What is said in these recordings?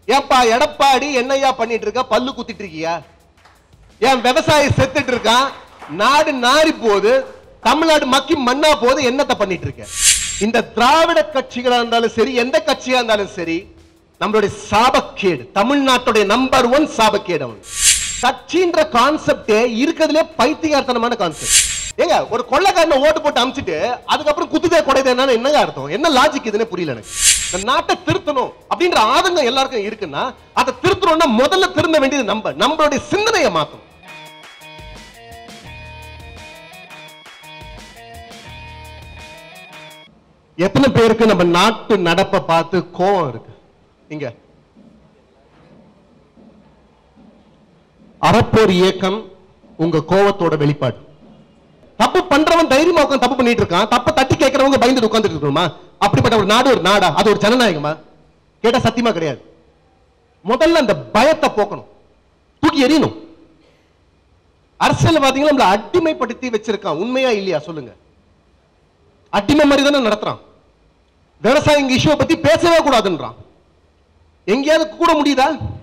ஏப்பா எடப்பாடி என்னையா பண்ணிட்டு இருக்க பல்லு குத்திட்டு இருக்கியா என் விவசாயி செத்துட்டு இருக்கான் நாடு நாரி போகுது தமிழ்நாடு மக்கி மண்ணா போகுது என்னத்த பண்ணிட்டு இருக்க இந்த திராவிட கட்சிகளா இருந்தாலும் சரி எந்த கட்சியா இருந்தாலும் சரி நம்மளுடைய சாபக்கேடு தமிழ்நாட்டுடைய நம்பர் ஒன் சாபக்கேடு அவன் கட்சின்ற கான்செப்டே இருக்கிறதுலே பைத்தியகார்த்தனமான கான்செப்ட் ஏங்க ஒரு கொள்ளைக்காரனை ஓட்டு போட்டு அமிச்சிட்டு அதுக்கப்புறம் குத்துதே கொடைதே என்னங்க அர்த்தம் என்ன லாஜிக் இதுன்னு புரியல எனக்கு இந்த நாட்டை திருத்தணும் அப்படின்ற ஆதங்கம் எல்லாருக்கும் இருக்குன்னா அதை திருத்தணும்னா முதல்ல திருந்த வேண்டியது நம்ம நம்மளுடைய சிந்தனையை மாத்தணும் எத்தனை பேருக்கு நம்ம நாட்டு நடப்பை பார்த்து கோவம் இருக்கு இங்க அறப்போர் இயக்கம் உங்க கோவத்தோட வெளிப்பாடு தப்பு பண்றவன் தைரியமா உட்கார்ந்து தப்பு பண்ணிட்டு இருக்கான் தப்ப தட்டி கேட்கறவங்க பயந்துட்டு உட்கார்ந்துட்டு இருக்கணுமா அப்படிப்பட்ட ஒரு நாடு ஒரு நாடா அது ஒரு ஜனநாயகமா கேட்டா சத்தியமா கிடையாது முதல்ல அந்த பயத்தை போக்கணும் தூக்கி எறியணும் அரசியல்வாதிகள் நம்மளை அடிமைப்படுத்தி வச்சிருக்கான் உண்மையா இல்லையா சொல்லுங்க அடிமை மாதிரி தானே நடத்துறான் விவசாயிங்க இஷ்யூ பத்தி பேசவே கூடாதுன்றான் எங்கேயாவது கூட முடியுதா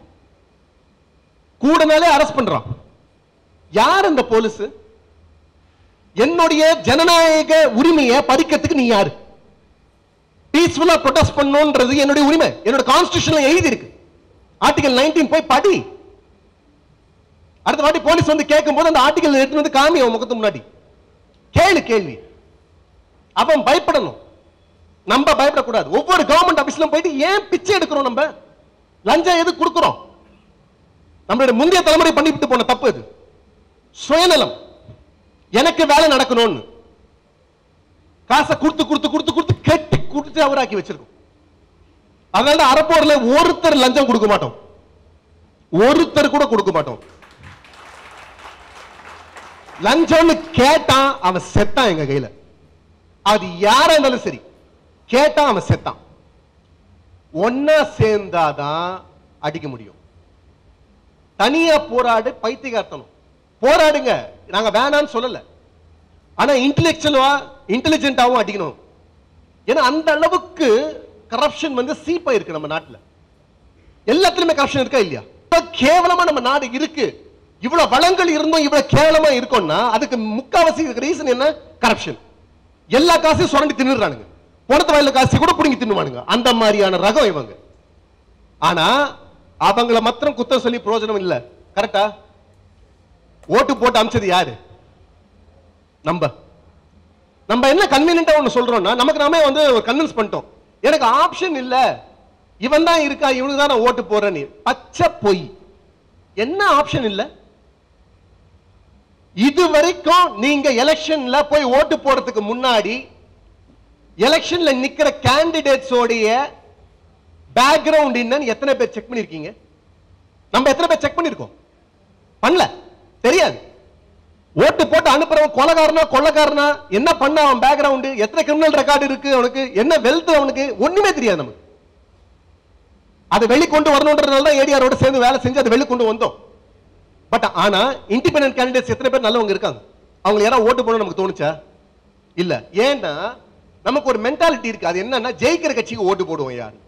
கூடனாலே அரெஸ்ட் பண்றான் யார் இந்த போலீஸ் என்னுடைய ஜனநாயக உரிமையை பறிக்கிறதுக்கு நீ யாரு பீஸ்ஃபுல்லா ப்ரொடெஸ்ட் பண்ணணும்ன்றது என்னுடைய உரிமை என்னோட கான்ஸ்டியூஷன்ல எழுதி இருக்கு ஆர்டிகல் 19 போய் படி அடுத்த வாட்டி போலீஸ் வந்து கேட்கும் போது அந்த ஆர்டிகல் எடுத்து வந்து காமி அவன் முகத்து முன்னாடி கேளு கேள்வி அவன் பயப்படணும் நம்ம பயப்படக்கூடாது ஒவ்வொரு கவர்மெண்ட் ஆபீஸ்ல போயிட்டு ஏன் பிச்சை எடுக்கிறோம் நம்ம லஞ்சம் எது கொடுக்கிறோம் நம்மளுடைய முந்தைய தலைமுறை பண்ணிவிட்டு போன தப்பு இது சுயநலம் எனக்கு வேலை நடக்கணும்னு காசை கொடுத்து கொடுத்து கொடுத்து கொடுத்து கெட்டி கொடுத்து அவராக்கி வச்சிருக்கோம் அதனால அறப்போர்ல ஒருத்தர் லஞ்சம் கொடுக்க மாட்டோம் ஒருத்தர் கூட கொடுக்க மாட்டோம் லஞ்சம்னு கேட்டான் அவன் செத்தான் எங்க கையில அது யாரா இருந்தாலும் சரி கேட்டான் அவன் செத்தான் ஒன்னா சேர்ந்தாதான் அடிக்க முடியும் தனியா போராடு பைத்தியகார்த்தனம் போராடுங்க நாங்க வேணாம்னு சொல்லல ஆனா இன்டெலெக்சுவலா இன்டெலிஜென்ட்டாவும் அடிக்கணும் ஏன்னா அந்த அளவுக்கு கரப்ஷன் வந்து சீப்பா இருக்கு நம்ம நாட்டுல எல்லாத்துலயுமே கரப்ஷன் இருக்கா இல்லையா இப்ப கேவலமா நம்ம நாடு இருக்கு இவ்வளவு வளங்கள் இருந்தும் இவ்வளவு கேவலமா இருக்கோம்னா அதுக்கு முக்காவாசி ரீசன் என்ன கரப்ஷன் எல்லா காசையும் சுரண்டி தின்னுறானுங்க பணத்து வயல காசு கூட புடுங்கி தின்னுவானுங்க அந்த மாதிரியான ரகம் இவங்க ஆனா அவங்கள மாத்திரம் குத்தம் சொல்லி பிரயோஜனம் இல்ல கரெக்டா ஓட்டு போட்டு அமிச்சது யாரு நம்ம நம்ம என்ன கன்வீனியன்டா ஒண்ணு சொல்றோம்னா நமக்கு நாமே வந்து ஒரு கன்வின்ஸ் பண்ணிட்டோம் எனக்கு ஆப்ஷன் இல்ல இவன் தான் இருக்கா இவனுக்கு தான் நான் ஓட்டு போறேன்னு பச்சை பொய் என்ன ஆப்ஷன் இல்ல இது வரைக்கும் நீங்க எலெக்ஷன்ல போய் ஓட்டு போடுறதுக்கு முன்னாடி எலெக்ஷன்ல நிக்கிற கேண்டிடேட்ஸோடைய பேக்ரவுண்ட் என்னன்னு எத்தனை பேர் செக் பண்ணிருக்கீங்க நம்ம எத்தனை பேர் செக் பண்ணிருக்கோம் பண்ணல தெரியாது ஓட்டு போட்டு அனுப்புறவன் கொலகாரனா கொள்ளக்காரனா என்ன பண்ண அவன் பேக்ரவுண்ட் எத்தனை கிரிமினல் ரெக்கார்டு இருக்கு அவனுக்கு என்ன வெல்த் அவனுக்கு ஒண்ணுமே தெரியாது நமக்கு அதை வெளிக்கொண்டு வரணுன்றதுனால தான் ஏடிஆரோட சேர்ந்து வேலை செஞ்சு அதை வெளிக்கொண்டு வந்தோம் பட் ஆனா இண்டிபெண்டன்ட் கேண்டிடேட்ஸ் எத்தனை பேர் நல்லவங்க இருக்காங்க அவங்க யாராவது ஓட்டு போடணும் நமக்கு தோணுச்சா இல்ல ஏன்னா நமக்கு ஒரு மென்டாலிட்டி இருக்கு அது என்னன்னா ஜெயிக்கிற கட்சிக்கு ஓட்டு போடுவோம் யாரு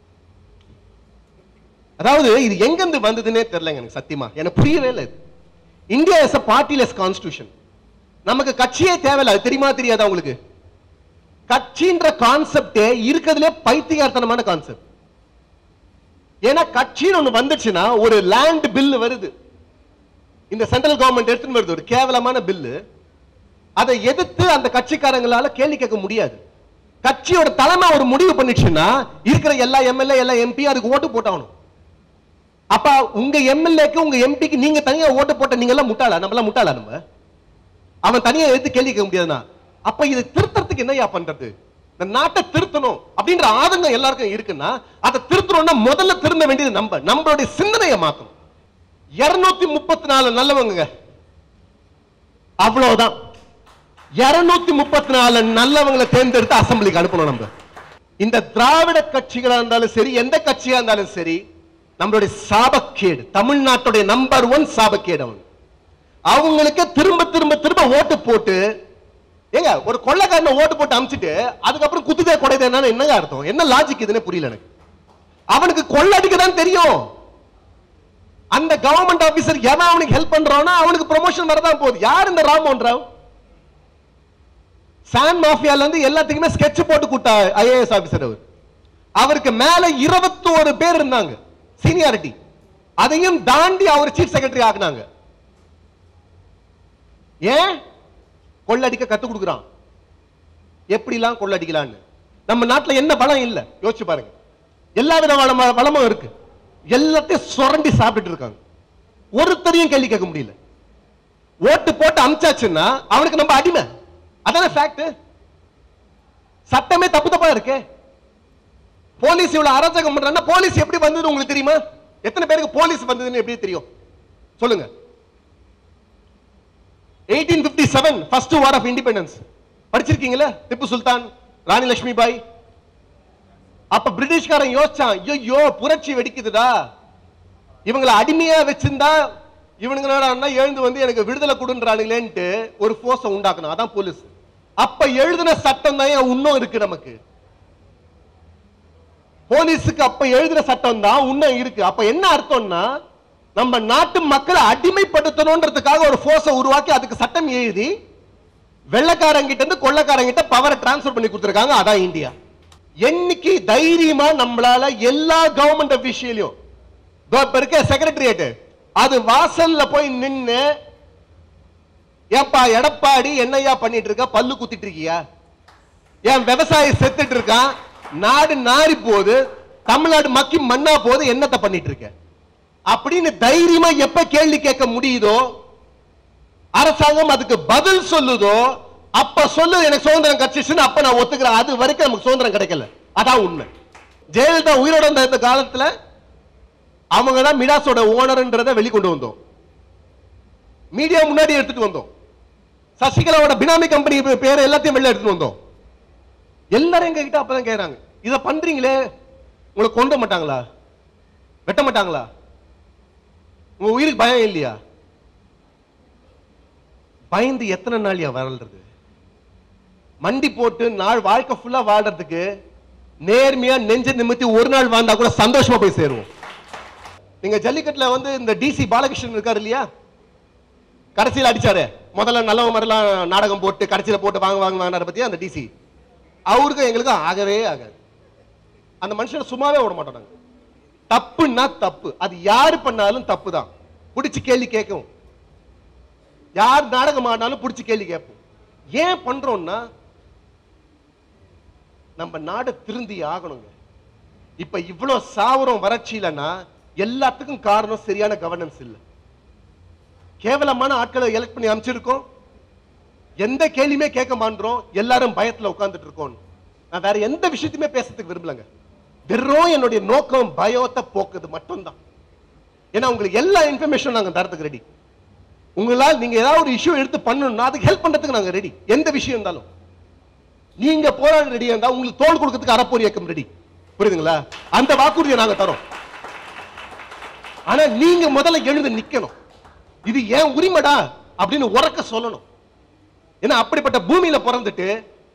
அதாவது இது எங்க இருந்து வந்ததுன்னே தெரியலங்க எனக்கு சத்தியமா எனக்கு புரியவே இல்லை இது India is a partyless constitution நமக்கு கட்சியே தேவையில்ல அது தெரியுமா தெரியாதா உங்களுக்கு கட்சின்ற கான்செப்டே இருக்கிறதுலே பைத்தியகார்த்தனமான கான்செப்ட் ஏன்னா கட்சின்னு ஒண்ணு வந்துச்சுன்னா ஒரு லேண்ட் பில் வருது இந்த சென்ட்ரல் கவர்மெண்ட் எடுத்துன்னு வருது ஒரு கேவலமான பில்லு அதை எதிர்த்து அந்த கட்சிக்காரங்களால கேள்வி கேட்க முடியாது கட்சியோட தலைமை ஒரு முடிவு பண்ணிச்சுன்னா இருக்கிற எல்லா எம்எல்ஏ எல்லா எம்பி அதுக்கு ஓட்டு போட்டாகணும் அப்ப உங்க எம்எல்ஏக்கு உங்க எம்பிக்கு நீங்க தனியா ஓட்டு போட்ட நீங்க எல்லாம் முட்டாளா நம்ம எல்லாம் முட்டாளா நம்ம அவன் தனியா எடுத்து கேள்வி கேட்க முடியாதுன்னா அப்ப இது திருத்தறதுக்கு என்னையா பண்றது இந்த நாட்டை திருத்தணும் அப்படின்ற ஆதங்கம் எல்லாருக்கும் இருக்குன்னா அதை திருத்தணும்னா முதல்ல திருந்த வேண்டியது நம்ம நம்மளுடைய சிந்தனையை மாத்தணும் இருநூத்தி முப்பத்தி நாலு நல்லவங்க அவ்வளவுதான் இருநூத்தி முப்பத்தி நாலு நல்லவங்களை தேர்ந்தெடுத்து அசம்பிளிக்கு அனுப்பணும் நம்ம இந்த திராவிட கட்சிகளா இருந்தாலும் சரி எந்த கட்சியா இருந்தாலும் சரி நம்மளுடைய சாபக்கேடு தமிழ்நாட்டுடைய நம்பர் ஒன் சாபக்கேடு அவங்க அவங்களுக்கு திரும்ப திரும்ப திரும்ப ஓட்டு போட்டு ஏங்க ஒரு கொள்ளைக்காரனை ஓட்டு போட்டு அமிச்சிட்டு அதுக்கப்புறம் குத்துதே கொடைதே என்னங்க அர்த்தம் என்ன லாஜிக் இதுன்னு புரியல எனக்கு அவனுக்கு கொள்ளடிக்க தான் தெரியும் அந்த கவர்மெண்ட் ஆபீசர் எவன் அவனுக்கு ஹெல்ப் பண்றானோ அவனுக்கு ப்ரொமோஷன் வரதான் போகுது யார் இந்த ராம்மோகன் ராவ் சான் மாஃபியால இருந்து எல்லாத்துக்குமே ஸ்கெட்ச் போட்டு கூட்டா ஐஏஎஸ் ஆபீசர் அவர் அவருக்கு மேல 21 பேர் இருந்தாங்க சீனியாரிட்டி அதையும் தாண்டி அவர் சீஃப் செக்ரட்டரி ஆக்குனாங்க ஏன் கொள்ளடிக்க கத்து கொடுக்குறான் எப்படிலாம் கொள்ளடிக்கலான்னு நம்ம நாட்டுல என்ன பலம் இல்ல யோசிச்சு பாருங்க எல்லா வித வளம வளமும் இருக்கு எல்லாத்தையும் சுரண்டி சாப்பிட்டுட்டு இருக்காங்க ஒருத்தரையும் கேள்வி கேட்க முடியல ஓட்டு போட்டு அமிச்சாச்சுன்னா அவனுக்கு நம்ம அடிமை அதானே ஃபேக்ட் சட்டமே தப்பு தப்பா இருக்கே போலீஸ் இவ்வளவு அராஜகம் பண்றாங்கன்னா போலீஸ் எப்படி வந்தது உங்களுக்கு தெரியுமா எத்தனை பேருக்கு போலீஸ் வந்ததுன்னு எப்படி தெரியும் சொல்லுங்க 1857 ஃபர்ஸ்ட் வார் ஆஃப் இண்டிபெண்டன்ஸ் படிச்சிருக்கீங்களா திப்பு சுல்தான் ராணி லட்சுமி பாய் அப்ப பிரிட்டிஷ்காரன் யோசிச்சான் ஐயோ புரட்சி வெடிக்குதுடா இவங்களை அடிமையா வச்சிருந்தா இவனுங்களோட எழுந்து வந்து எனக்கு விடுதலை கொடுன்றானுங்களேன்ட்டு ஒரு போர்ஸை உண்டாக்கணும் அதான் போலீஸ் அப்ப எழுதின சட்டம் தான் இன்னும் இருக்கு நமக்கு போலீஸுக்கு அப்ப எழுதின சட்டம் தான் இன்னும் இருக்கு அப்ப என்ன அர்த்தம்னா நம்ம நாட்டு மக்களை அடிமைப்படுத்தணும்ன்றதுக்காக ஒரு போர்ஸை உருவாக்கி அதுக்கு சட்டம் எழுதி வெள்ளக்காரங்கிட்ட இருந்து கொள்ளக்காரங்கிட்ட பவரை டிரான்ஸ்ஃபர் பண்ணி கொடுத்துருக்காங்க அதான் இந்தியா என்னைக்கு தைரியமா நம்மளால எல்லா கவர்மெண்ட் அபிஷியலையும் இப்ப இருக்க செக்ரட்டரியேட் அது வாசல்ல போய் நின்னு ஏப்பா எடப்பாடி என்னையா பண்ணிட்டு இருக்க பல்லு குத்திட்டு இருக்கியா என் விவசாயி செத்துட்டு இருக்கான் நாடு நாரி போகுது தமிழ்நாடு மக்கி மண்ணா போகுது என்னத்த பண்ணிட்டு இருக்க அப்படின்னு தைரியமா எப்ப கேள்வி கேட்க முடியுதோ அரசாங்கம் அதுக்கு பதில் சொல்லுதோ அப்ப சொல்லு எனக்கு சுதந்திரம் கிடைச்சிச்சுன்னு அப்ப நான் ஒத்துக்கிறேன் அது வரைக்கும் நமக்கு சுதந்திரம் கிடைக்கல அதான் உண்மை ஜெயலலிதா உயிரோட இருந்த இந்த காலத்துல அவங்க தான் மிடாஸோட ஓனர்ன்றதை வெளிக்கொண்டு வந்தோம் மீடியா முன்னாடி எடுத்துட்டு வந்தோம் சசிகலாவோட பினாமி கம்பெனி பேர் எல்லாத்தையும் வெளில எடுத்துட்டு வந்தோம் எல்லாரும் எங்க கிட்ட அப்பதான் கேக்குறாங்க இத பண்றீங்களே உங்களை கொண்டு மாட்டாங்களா வெட்ட மாட்டாங்களா உங்க உயிருக்கு பயம் இல்லையா பயந்து எத்தனை நாள்யா வாழ்றது மண்டி போட்டு நாள் வாழ்க்கை ஃபுல்லா வாழ்றதுக்கு நேர்மையா நெஞ்ச நிமித்தி ஒரு நாள் வாழ்ந்தா கூட சந்தோஷமா போய் சேருவோம் நீங்க ஜல்லிக்கட்டுல வந்து இந்த டிசி பாலகிருஷ்ணன் இருக்காரு இல்லையா கடைசியில் அடிச்சாரு முதல்ல நல்லவ மாதிரிலாம் நாடகம் போட்டு கடைசியில போட்டு வாங்க வாங்க வாங்கினார பத்தி அந்த டிசி அவருக்கும் எங்களுக்கும் ஆகவே ஆகாது அந்த மனுஷனை சும்மாவே விட மாட்டோம் நாங்க தப்புன்னா தப்பு அது யாரு பண்ணாலும் தப்பு தான் பிடிச்சு கேள்வி கேட்கும் யார் நாடகம் ஆடினாலும் பிடிச்சு கேள்வி கேட்போம் ஏன் பண்றோம்னா நம்ம நாடு திருந்தி ஆகணுங்க இப்ப இவ்வளவு சாவரம் வறட்சியிலன்னா எல்லாத்துக்கும் காரணம் சரியான கவர்னன்ஸ் இல்ல கேவலமான ஆட்களை எலெக்ட் பண்ணி அமைச்சிருக்கோம் எந்த கேள்வியுமே கேட்க மாட்டோம் எல்லாரும் பயத்துல உட்கார்ந்துட்டு இருக்கோம் நான் வேற எந்த விஷயத்தையுமே பேசுறதுக்கு விரும்பலங்க வெறும் என்னுடைய நோக்கம் பயத்தை போக்குது மட்டும்தான் ஏன்னா உங்களுக்கு எல்லா இன்ஃபர்மேஷனும் நாங்க தரத்துக்கு ரெடி உங்களால் நீங்க ஏதாவது ஒரு இஷ்யூ எடுத்து பண்ணணும்னா அதுக்கு ஹெல்ப் பண்றதுக்கு நாங்க ரெடி எந்த விஷயம் இருந்தாலும் நீங்க போராட ரெடியா இருந்தா உங்களுக்கு தோல் கொடுக்கறதுக்கு அறப்போர் இயக்கம் ரெடி புரியுதுங்களா அந்த வாக்குறுதியை நாங்க தரோம் ஆனா நீங்க முதல்ல எழுந்து நிக்கணும் இது ஏன் உரிமைடா அப்படின்னு உறக்க சொல்லணும் ஏன்னா அப்படிப்பட்ட பூமியில பிறந்துட்டு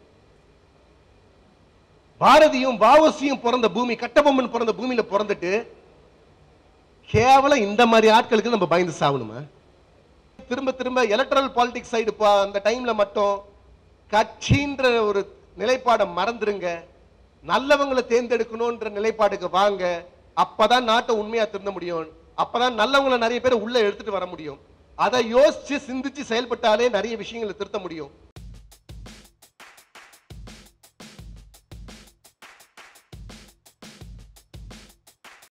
பாரதியும் வாவசியும் பிறந்த பூமி கட்டபொம்மன் பிறந்த பூமியில பிறந்துட்டு கேவலம் இந்த மாதிரி ஆட்களுக்கு நம்ம பயந்து சாவணுமா திரும்ப திரும்ப எலக்ட்ரல் பாலிடிக்ஸ் சைடு அந்த டைம்ல மட்டும் கட்சின்ற ஒரு நிலைப்பாடை மறந்துருங்க நல்லவங்களை தேர்ந்தெடுக்கணும்ன்ற நிலைப்பாடுக்கு வாங்க அப்பதான் நாட்டை உண்மையா திருந்த முடியும் அப்பதான் நல்லவங்களை நிறைய பேர் உள்ள எடுத்துட்டு வர முடியும் அதை யோசிச்சு சிந்திச்சு செயல்பட்டாலே நிறைய விஷயங்களை திருத்த முடியும்